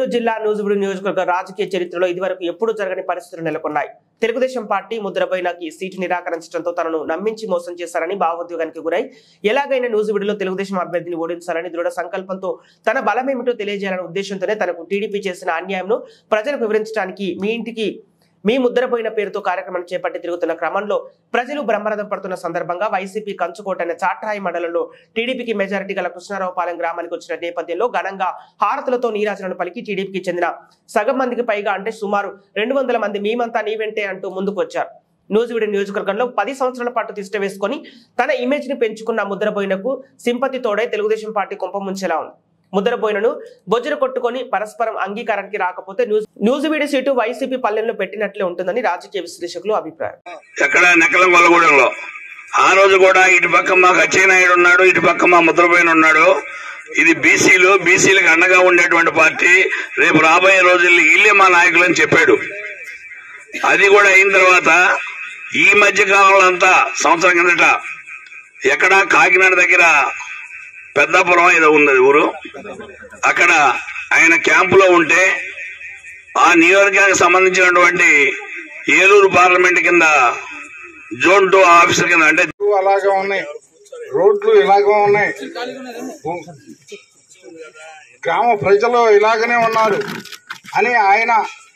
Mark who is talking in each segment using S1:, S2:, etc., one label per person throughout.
S1: ఏలూరు జిల్లా నూజివీడు నియోజకవర్గ రాజకీయ చరిత్రలో ఇదివరకు ఎప్పుడూ జరగని పరిస్థితులు నెలకొన్నాయి తెలుగుదేశం పార్టీ ముద్రబోయినకి సీటు నిరాకరించడంతో తనను నమ్మించి మోసం చేశారని భావోద్వేగానికి గురై ఎలాగైనా నూజివీడులో తెలుగుదేశం అభ్యర్థిని ఓడించాలని దృఢ సంకల్పంతో తన బలమేమిటో తెలియజేయాలనే ఉద్దేశంతోనే తనకు టీడీపీ చేసిన అన్యాయంను ప్రజలకు వివరించడానికి మీ ఇంటికి మీ ముద్రపోయిన పేరుతో కార్యక్రమం చేపట్టి తిరుగుతున్న క్రమంలో ప్రజలు బ్రహ్మరథం పడుతున్న సందర్భంగా వైసీపీ కంచుకోట అనే చాట్రాయి మండలంలో టీడీపీకి మెజారిటీ గల కృష్ణారావుపాలెం గ్రామానికి వచ్చిన నేపథ్యంలో ఘనంగా హారతులతో నీరాజనను పలికి టీడీపీకి చెందిన సగం మందికి పైగా అంటే సుమారు రెండు వందల మంది మేమంతా నీ వెంటే అంటూ ముందుకు వచ్చారు నూజివీడు నియోజకవర్గంలో పది సంవత్సరాల పాటు తిష్ట వేసుకొని తన ఇమేజ్ ని పెంచుకున్న ముద్రబోయినకు సింపతి తోడై తెలుగుదేశం పార్టీ కుంపముంచేలా ఉంది ముద్రబోయినను బొజ్జర కొట్టుకొని పరస్పరం అంగీకారానికి రాకపోతే న్యూస్ న్యూజివీడు సీటు వైసీపీ పల్లెల్లో పెట్టినట్లే ఉంటుందని రాజకీయ విశ్లేషకులు అభిప్రాయం
S2: ఎక్కడ నెక్కలం గొల్లగూడెంలో ఆ రోజు కూడా ఇటు పక్క మాకు అచ్చెన్నాయుడు ఉన్నాడు ఇటు పక్క మా ముద్రపోయిన ఉన్నాడు ఇది బీసీలు బీసీలకు అండగా ఉండేటువంటి పార్టీ రేపు రాబోయే రోజుల్లో వీళ్ళే మా నాయకులు అని చెప్పాడు అది కూడా అయిన తర్వాత ఈ మధ్య కాలంలో అంతా సంవత్సరం కిందట ఎక్కడ కాకినాడ దగ్గర పెద్దాపురం ఏదో ఉంది అది ఊరు అక్కడ ఆయన క్యాంపులో ఉంటే ఆ నియోజకవర్గానికి సంబంధించినటువంటి ఏలూరు పార్లమెంట్ కింద జోన్ టూ ఆఫీసర్ కింద అంటే
S3: రోడ్లు అలాగే ఉన్నాయి రోడ్లు ఇలాగే ఉన్నాయి గ్రామ ప్రజలు ఇలాగనే ఉన్నారు అని ఆయన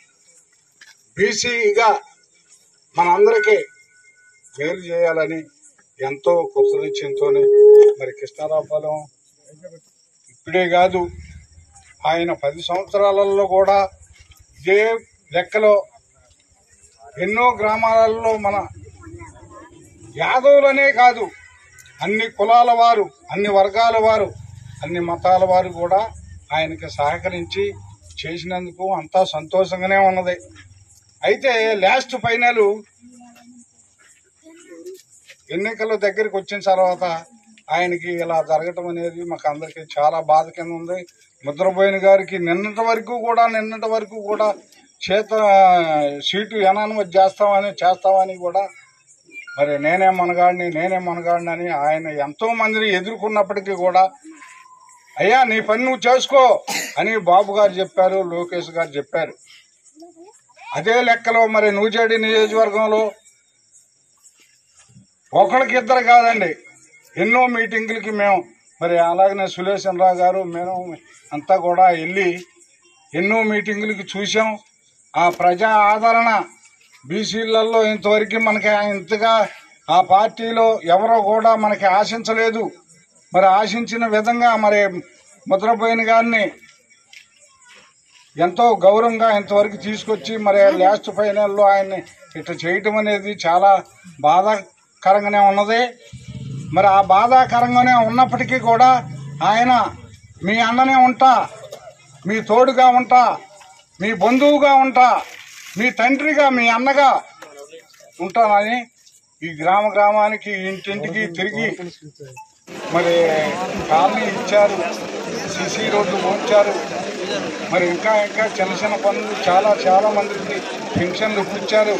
S3: బీసీగా మనందరికీ మేలు చేయాలని ఎంతో కృతనిశ్చయంతో మరి కృష్ణారావుపాలెం ఇప్పుడే కాదు ఆయన పది సంవత్సరాలలో కూడా ఇదే లెక్కలో ఎన్నో గ్రామాలలో మన యాదవులనే కాదు అన్ని కులాల వారు అన్ని వర్గాల వారు అన్ని మతాల వారు కూడా ఆయనకి సహకరించి చేసినందుకు అంతా సంతోషంగానే ఉన్నది అయితే లాస్ట్ ఫైనల్ ఎన్నికల దగ్గరికి వచ్చిన తర్వాత ఆయనకి ఇలా జరగటం అనేది మాకు అందరికి చాలా బాధ కింద ఉంది ముద్రపోయిన గారికి నిన్నటి వరకు కూడా నిన్నటి వరకు కూడా చేత సీటు ఎనానమతి చేస్తామని చేస్తామని కూడా మరి నేనే మనగాడిని నేనే మనగాడిని అని ఆయన ఎంతో మందిని ఎదుర్కొన్నప్పటికీ కూడా అయ్యా నీ పని నువ్వు చేసుకో అని బాబు గారు చెప్పారు లోకేష్ గారు చెప్పారు అదే లెక్కలో మరి నూజేడి నియోజకవర్గంలో ఒకరికి ఇద్దరు కాదండి ఎన్నో మీటింగులకి మేము మరి అలాగనే సులేషన్ రావు గారు మేము అంతా కూడా వెళ్ళి ఎన్నో మీటింగులకి చూసాం ఆ ప్రజా ఆదరణ బీసీలలో ఇంతవరకు మనకి ఇంతగా ఆ పార్టీలో ఎవరో కూడా మనకి ఆశించలేదు మరి ఆశించిన విధంగా మరి ముద్రపోయిన గారిని ఎంతో గౌరవంగా ఇంతవరకు తీసుకొచ్చి మరి లాస్ట్ ఫైనల్లో ఆయన్ని ఇట్లా చేయటం అనేది చాలా బాధాకరంగానే ఉన్నది మరి ఆ బాధాకరంగానే ఉన్నప్పటికీ కూడా ఆయన మీ అన్ననే ఉంటా మీ తోడుగా ఉంటా మీ బంధువుగా ఉంటా మీ తండ్రిగా మీ అన్నగా ఉంటానని ఈ గ్రామ గ్రామానికి ఇంటింటికి తిరిగి మరి కాలనీ ఇచ్చారు సిసి రోడ్లు పోంచారు మరి ఇంకా ఇంకా చిన్న చిన్న పనులు చాలా చాలా మందికి పెన్షన్లు ఇప్పించారు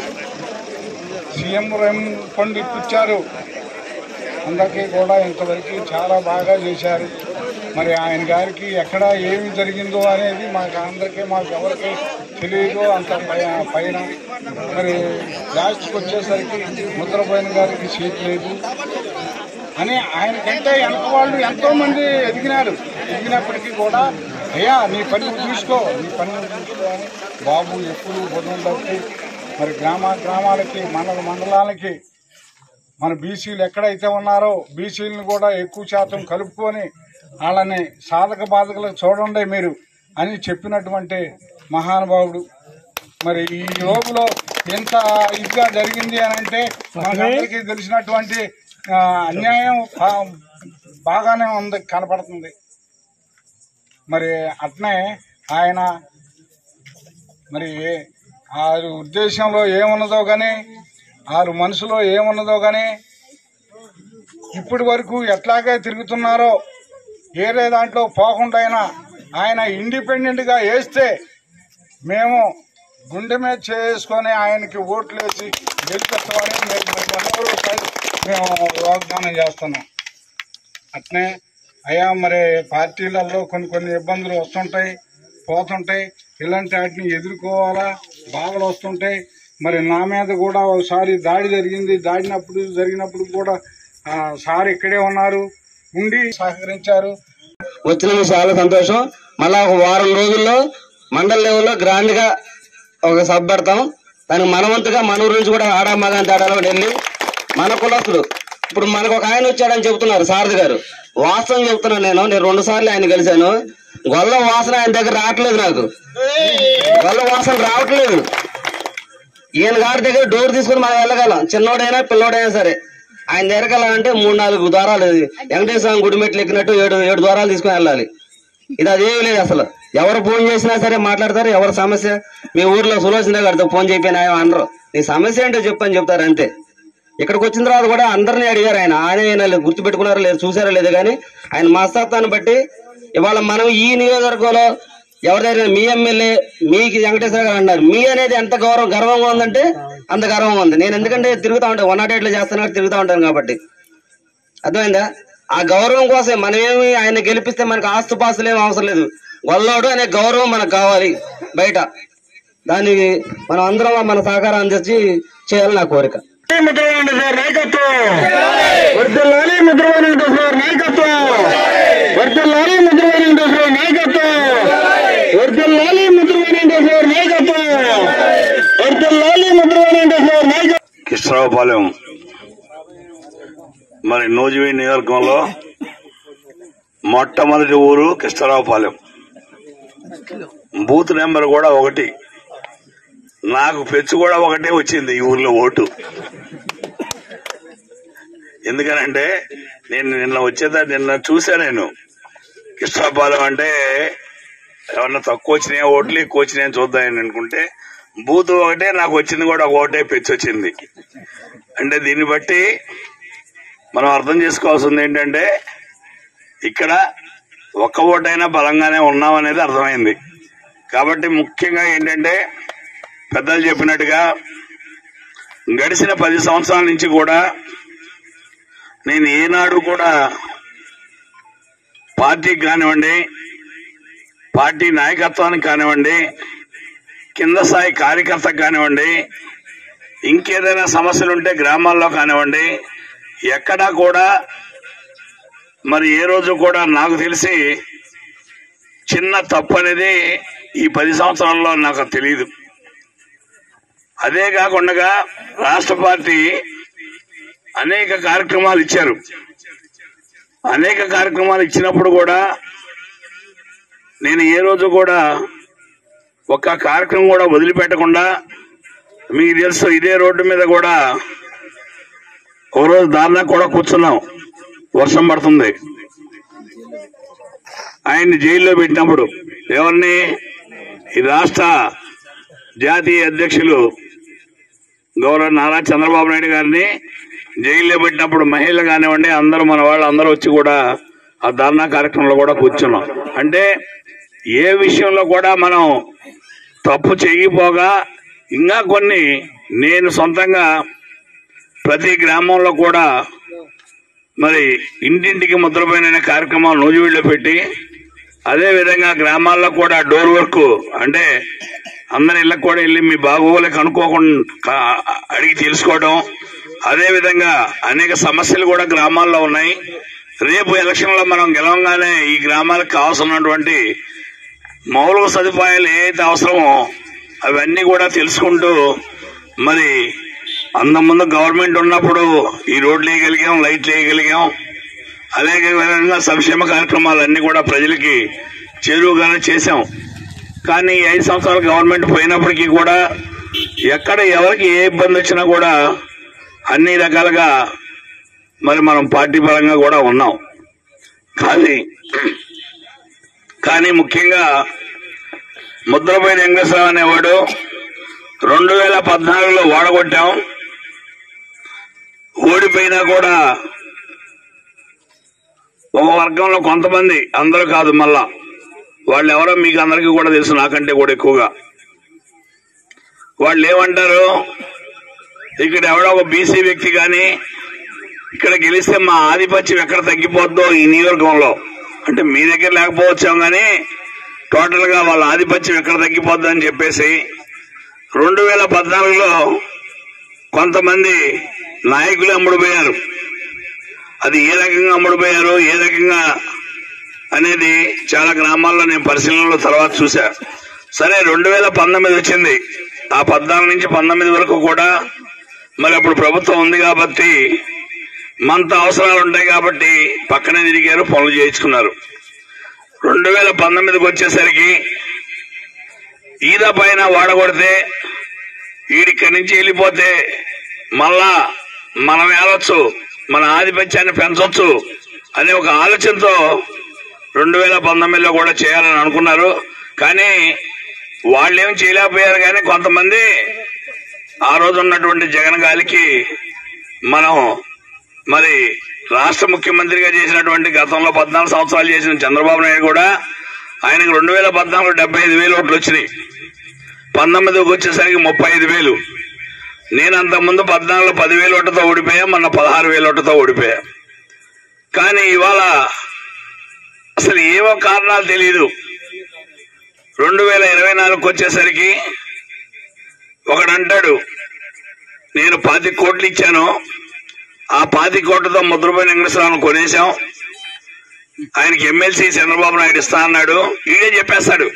S3: సీఎం రెమ్ ఫండ్ ఇప్పించారు అందరికీ కూడా ఇంతవరకు చాలా బాగా చేశారు మరి ఆయన గారికి ఎక్కడ ఏమి జరిగిందో అనేది మాకు అందరికీ మాకు ఎవరికి తెలియదు అంత పై- పైన మరి లాస్ట్కి వచ్చేసరికి ముద్రపోయిన గారికి సీట్ లేదు అని ఆయనకంటే వెనక వాళ్ళు ఎంతో మంది ఎదిగినారు ఎదిగినప్పటికీ కూడా అయ్యా నీ పని నువ్వు చూసుకో నీ పని నువ్వు చూసుకో అని బాబు ఎప్పుడు బుధం తప్పి మరి గ్రామ గ్రామాలకి మండల మండలాలకి మన బీసీలు ఎక్కడైతే ఉన్నారో బీసీలను కూడా ఎక్కువ శాతం కలుపుకొని వాళ్ళని సాధక బాధకులు చూడండి మీరు అని చెప్పినటువంటి మహానుభావుడు మరి ఈ లోపులో ఎంత ఇదిగా జరిగింది అని అంటే మనకందరికీ తెలిసినటువంటి ఆ, అన్యాయం బా- బాగానే ఉంది కనపడుతుంది మరి అట్నే ఆయన మరి ఆరు ఉద్దేశంలో ఏమున్నదో గాని ఆరు మనసులో ఏమున్నదో గాని ఇప్పటి వరకు ఎట్లాగే తిరుగుతున్నారో ఏదే దాంట్లో పోకుండా అయినా ఆయన ఇండిపెండెంట్ గా వేస్తే మేము గుండె మీద చేసుకొని ఆయనకి ఓట్లు వేసి గెలిపిస్తామని మేము మనోరు మేము వాగ్దానం చేస్తున్నాం అట్నే అయ్యా మరి పార్టీలలో కొన్ని కొన్ని ఇబ్బందులు వస్తుంటాయి పోతుంటాయి ఇలాంటి వాటిని ఎదుర్కోవాలా బాధలు వస్తుంటాయి మరి నా మీద కూడా ఒకసారి దాడి జరిగింది దాడినప్పుడు జరిగినప్పుడు కూడా ఆ, సార్ ఇక్కడే ఉన్నారు ఉండి సహకరించారు
S4: వచ్చినందుకు చాలా సంతోషం మళ్ళా ఒక వారం రోజుల్లో మండల లెవెల్లో గ్రాండ్ గా ఒక సభ పెడతాం దానికి మనవంతుగా మన ఊరు నుంచి కూడా ఆడా మగ తేడాలో వెళ్ళి మన కులస్తుడు ఇప్పుడు మనకు ఒక ఆయన వచ్చాడని చెబుతున్నారు సారథి గారు వాస్తవం చెప్తున్నాను నేను నేను రెండు సార్లు ఆయన కలిశాను గొల్ల వాసన ఆయన దగ్గర రావట్లేదు నాకు గొల్ల వాసన రావట్లేదు ఈయన గారి దగ్గర డోర్ తీసుకుని మనం వెళ్ళగలం చిన్నోడైనా పిల్లోడైనా సరే ఆయన దగ్గరికి వెళ్ళాలంటే మూడు నాలుగు ద్వారాలు వెంకటేశ్వర స్వామి గుడి మెట్లు ఎక్కినట్టు ఏడు ఏడు ద్వారాలు తీసుకుని వెళ్ళాలి ఇది అదేమి లేదు అసలు ఎవరు ఫోన్ చేసినా సరే మాట్లాడతారు ఎవరి సమస్య మీ ఊర్లో సులోచన గారితో ఫోన్ చెప్పిన ఆయన అనరు నీ సమస్య ఏంటో చెప్పని చెప్తారు అంతే ఇక్కడికి వచ్చిన తర్వాత కూడా అందరినీ అడిగారు ఆయన ఆయన ఆయన గుర్తు పెట్టుకున్నారో లేదు చూసారో లేదు కానీ ఆయన మనస్తత్వాన్ని బట్టి ఇవాళ మనం ఈ నియోజకవర్గంలో ఎవరి దగ్గర మీ ఎమ్మెల్యే మీకు వెంకటేశ్వర గారు అన్నారు మీ అనేది ఎంత గౌరవం గర్వంగా ఉందంటే అంత గర్వంగా ఉంది నేను ఎందుకంటే తిరుగుతా ఉంటాను వన్ నాట్ ఎయిట్ లో చేస్తున్నా తిరుగుతా ఉంటాను కాబట్టి అర్థమైందా ఆ గౌరవం కోసం మనమేమి ఆయన గెలిపిస్తే మనకు ఆస్తుపాస్తులు ఏమి అవసరం లేదు గొల్లోడు అనే గౌరవం మనకు కావాలి బయట దానికి మనం అందరం మన సహకారం అందించి చేయాలని నా కోరిక
S5: ముద్రవాణి సార్ నాయకత్వం వర్దిల్లాలి ముద్రవాణి సార్ నాయకత్వం వర్దిల్లాలి ముద్రవాణి సార్ నాయకత్వం వర్దిల్లాలి ముద్రవాణి సార్ నాయకత్వం వర్దిల్లాలి ముద్రవాణి సార్ నాయకత్వం
S2: కృష్ణరావుపాలెం మరి నూజివీ నియోజకవర్గంలో మొట్టమొదటి ఊరు కృష్ణరావుపాలెం బూత్ నెంబర్ కూడా ఒకటి నాకు పెచ్చు కూడా ఒకటే వచ్చింది ఈ ఊర్లో ఓటు ఎందుకనంటే నేను నిన్న వచ్చేదా నిన్న చూసా నేను కృష్ణాపాలెం అంటే ఏమన్నా తక్కువ వచ్చినాయా ఓట్లు ఎక్కువ వచ్చినాయని చూద్దామని అనుకుంటే బూత్ ఒకటే నాకు వచ్చింది కూడా ఒక ఓటే పెచ్చు వచ్చింది అంటే దీన్ని బట్టి మనం అర్థం చేసుకోవాల్సింది ఏంటంటే ఇక్కడ ఒక్క ఓటైనా బలంగానే ఉన్నాం అనేది అర్థమైంది కాబట్టి ముఖ్యంగా ఏంటంటే పెద్దలు చెప్పినట్టుగా గడిచిన పది సంవత్సరాల నుంచి కూడా నేను ఏనాడు కూడా పార్టీకి కానివ్వండి పార్టీ నాయకత్వానికి కానివ్వండి కింద స్థాయి కార్యకర్తకు కానివ్వండి ఇంకేదైనా సమస్యలు ఉంటే గ్రామాల్లో కానివ్వండి ఎక్కడా కూడా మరి ఏ రోజు కూడా నాకు తెలిసి చిన్న తప్పు అనేది ఈ పది సంవత్సరాల్లో నాకు తెలియదు అదే కాకుండా రాష్ట్ర పార్టీ అనేక కార్యక్రమాలు ఇచ్చారు అనేక కార్యక్రమాలు ఇచ్చినప్పుడు కూడా నేను ఏ రోజు కూడా ఒక్క కార్యక్రమం కూడా వదిలిపెట్టకుండా మీకు తెలుసు ఇదే రోడ్డు మీద కూడా ఒక రోజు దారిలో కూడా కూర్చున్నాం వర్షం పడుతుంది ఆయన్ని జైల్లో పెట్టినప్పుడు ఎవరిని ఈ రాష్ట్ర జాతీయ అధ్యక్షులు గౌరవ నారా చంద్రబాబు నాయుడు గారిని జైల్లో పెట్టినప్పుడు మహిళలు కానివ్వండి అందరూ మన వాళ్ళు అందరూ వచ్చి కూడా ఆ ధర్నా కార్యక్రమంలో కూడా కూర్చున్నాం అంటే ఏ విషయంలో కూడా మనం తప్పు చేయకపోగా ఇంకా కొన్ని నేను సొంతంగా ప్రతి గ్రామంలో కూడా మరి ఇంటింటికి ముద్రపోయిన కార్యక్రమం నూజివీడులో పెట్టి అదే విధంగా గ్రామాల్లో కూడా డోర్ వర్క్ అంటే అందరి ఇళ్ళకి కూడా వెళ్ళి మీ బాగోగులు కనుక్కోకుండా అడిగి తెలుసుకోవడం అదే విధంగా అనేక సమస్యలు కూడా గ్రామాల్లో ఉన్నాయి రేపు ఎలక్షన్ లో మనం గెలవంగానే ఈ గ్రామాలకు కావాల్సినటువంటి మౌలిక సదుపాయాలు ఏదైతే అవసరమో అవన్నీ కూడా తెలుసుకుంటూ మరి అంతకుముందు గవర్నమెంట్ ఉన్నప్పుడు ఈ రోడ్లు వేయగలిగాం లైట్లు వేయగలిగాం అలాగే విధంగా సంక్షేమ కార్యక్రమాలన్నీ కూడా ప్రజలకి చేరువగానే చేశాం కానీ ఈ ఐదు సంవత్సరాలు గవర్నమెంట్ పోయినప్పటికీ కూడా ఎక్కడ ఎవరికి ఏ ఇబ్బంది వచ్చినా కూడా అన్ని రకాలుగా మరి మనం పార్టీ పరంగా కూడా ఉన్నాం కానీ కానీ ముఖ్యంగా ముద్రపోయిన వెంకటేశ్వరరావు అనేవాడు రెండు వేల పద్నాలుగులో ఓడగొట్టాం ఓడిపోయినా కూడా ఒక వర్గంలో కొంతమంది అందరూ కాదు మళ్ళా వాళ్ళు ఎవరో మీకు అందరికీ కూడా తెలుసు నాకంటే కూడా ఎక్కువగా వాళ్ళు ఏమంటారు ఇక్కడ ఎవడో ఒక బీసీ వ్యక్తి కానీ ఇక్కడ గెలిస్తే మా ఆధిపత్యం ఎక్కడ తగ్గిపోద్దో ఈ నియోజకవర్గంలో అంటే మీ దగ్గర లేకపోవచ్చాం కానీ టోటల్ గా వాళ్ళ ఆధిపత్యం ఎక్కడ తగ్గిపోద్దని చెప్పేసి రెండు వేల పద్నాలుగులో కొంతమంది నాయకులు అమ్ముడుపోయారు అది ఏ రకంగా అమ్ముడుపోయారు ఏ రకంగా అనేది చాలా గ్రామాల్లో నేను పరిశీలనలో తర్వాత చూశా సరే రెండు వేల పంతొమ్మిది వచ్చింది ఆ పద్నాలుగు నుంచి పంతొమ్మిది వరకు కూడా మరి అప్పుడు ప్రభుత్వం ఉంది కాబట్టి మంత అవసరాలు ఉంటాయి కాబట్టి పక్కనే తిరిగారు పనులు చేయించుకున్నారు రెండు వేల పంతొమ్మిదికి వచ్చేసరికి ఈద పైన వాడగొడితే వీడిక్కడి నుంచి వెళ్ళిపోతే మళ్ళా మనం వెళ్ళొచ్చు మన ఆధిపత్యాన్ని పెంచొచ్చు అనే ఒక ఆలోచనతో రెండు వేల పంతొమ్మిదిలో కూడా చేయాలని అనుకున్నారు కానీ వాళ్ళేం చేయలేకపోయారు కానీ కొంతమంది ఆ రోజు ఉన్నటువంటి జగన్ గాలికి మనం మరి రాష్ట్ర ముఖ్యమంత్రిగా చేసినటువంటి గతంలో పద్నాలుగు సంవత్సరాలు చేసిన చంద్రబాబు నాయుడు కూడా ఆయనకు రెండు వేల పద్నాలుగు డెబ్బై ఐదు వేలు ఓట్లు వచ్చినాయి పంతొమ్మిదికి వచ్చేసరికి ముప్పై ఐదు వేలు నేను అంతకుముందు పద్నాలుగులో పదివేలు ఓటుతో ఓడిపోయా మొన్న పదహారు వేల ఓటుతో ఓడిపోయా కానీ ఇవాళ అసలు ఏవో కారణాలు తెలియదు రెండు వేల ఇరవై నాలుగుకి వచ్చేసరికి ఒకడంటాడు నేను పాతి కోట్లు ఇచ్చాను ఆ పాతి కోట్లతో ముద్రపోయిన వెంకటేశ్వరరావును కొనేశాం ఆయనకి ఎమ్మెల్సీ చంద్రబాబు నాయుడు ఇస్తా అన్నాడు ఈడే చెప్పేస్తాడు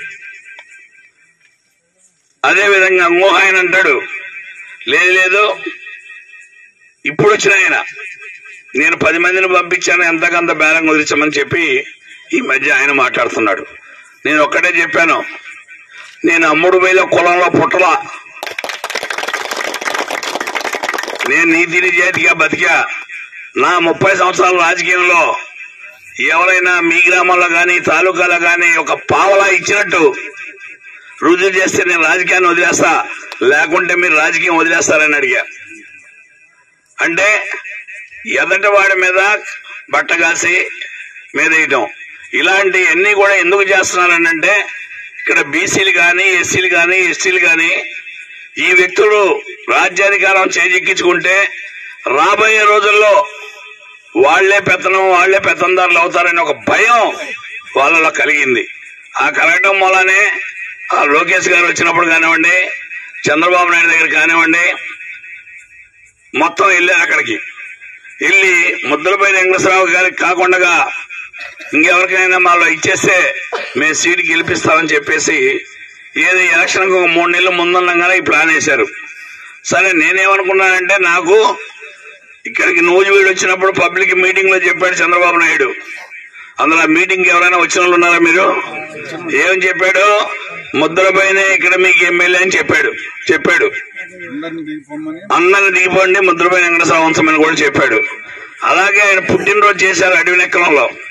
S2: అదే విధంగా ఇంకో ఆయన అంటాడు లేదు లేదు ఇప్పుడు వచ్చిన ఆయన నేను పది మందిని పంపించాను ఎంతకంత బేరం కుదిరించమని చెప్పి ఈ మధ్య ఆయన మాట్లాడుతున్నాడు నేను ఒక్కటే చెప్పాను నేను అమ్ముడు వేల కులంలో పుట్టలా నేను నీతి నిజాయితీగా బతికా నా ముప్పై సంవత్సరాల రాజకీయంలో ఎవరైనా మీ గ్రామంలో గాని తాలూకాలో గాని ఒక పావలా ఇచ్చినట్టు రుజువు చేస్తే నేను రాజకీయాన్ని వదిలేస్తా లేకుంటే మీరు రాజకీయం వదిలేస్తారని అడిగా అంటే ఎదటి వాడి మీద బట్ట కాసి మీద వేయటం ఇలాంటి అన్ని కూడా ఎందుకు చేస్తున్నారనంటే ఇక్కడ బీసీలు కానీ ఎస్సీలు కానీ ఎస్టీలు కానీ ఈ వ్యక్తులు రాజ్యాధికారం చేజెక్కించుకుంటే రాబోయే రోజుల్లో వాళ్లే పెత్తనం వాళ్లే పెత్తందారులు అవుతారనే ఒక భయం వాళ్ళలో కలిగింది ఆ కలగటం వల్లనే ఆ లోకేష్ గారు వచ్చినప్పుడు కానివ్వండి చంద్రబాబు నాయుడు దగ్గర కానివ్వండి మొత్తం వెళ్ళారు అక్కడికి వెళ్ళి ముద్రపై వెంకటేశ్వరరావు గారికి కాకుండా ఇంకెవరికైనా మాలో ఇచ్చేస్తే మేము సీటు గెలిపిస్తామని చెప్పేసి ఏది ఎలక్షన్ ఒక మూడు నెలల ముందుండగానే ఈ ప్లాన్ వేశారు సరే నేనేమనుకున్నానంటే నాకు ఇక్కడికి నూజివీడు వచ్చినప్పుడు పబ్లిక్ మీటింగ్ లో చెప్పాడు చంద్రబాబు నాయుడు అందులో మీటింగ్ ఎవరైనా వచ్చిన వాళ్ళు ఉన్నారా మీరు ఏమని చెప్పాడు ముద్రపైనే ఇక్కడ మీకు ఎమ్మెల్యే అని చెప్పాడు చెప్పాడు
S3: అందరిని దిగిపోమని
S2: అందరిని దిగిపోండి ముద్రపైన వెంకటేశ్వర వంశం అని కూడా చెప్పాడు అలాగే ఆయన పుట్టినరోజు చేశారు అడవి నెక్కలంలో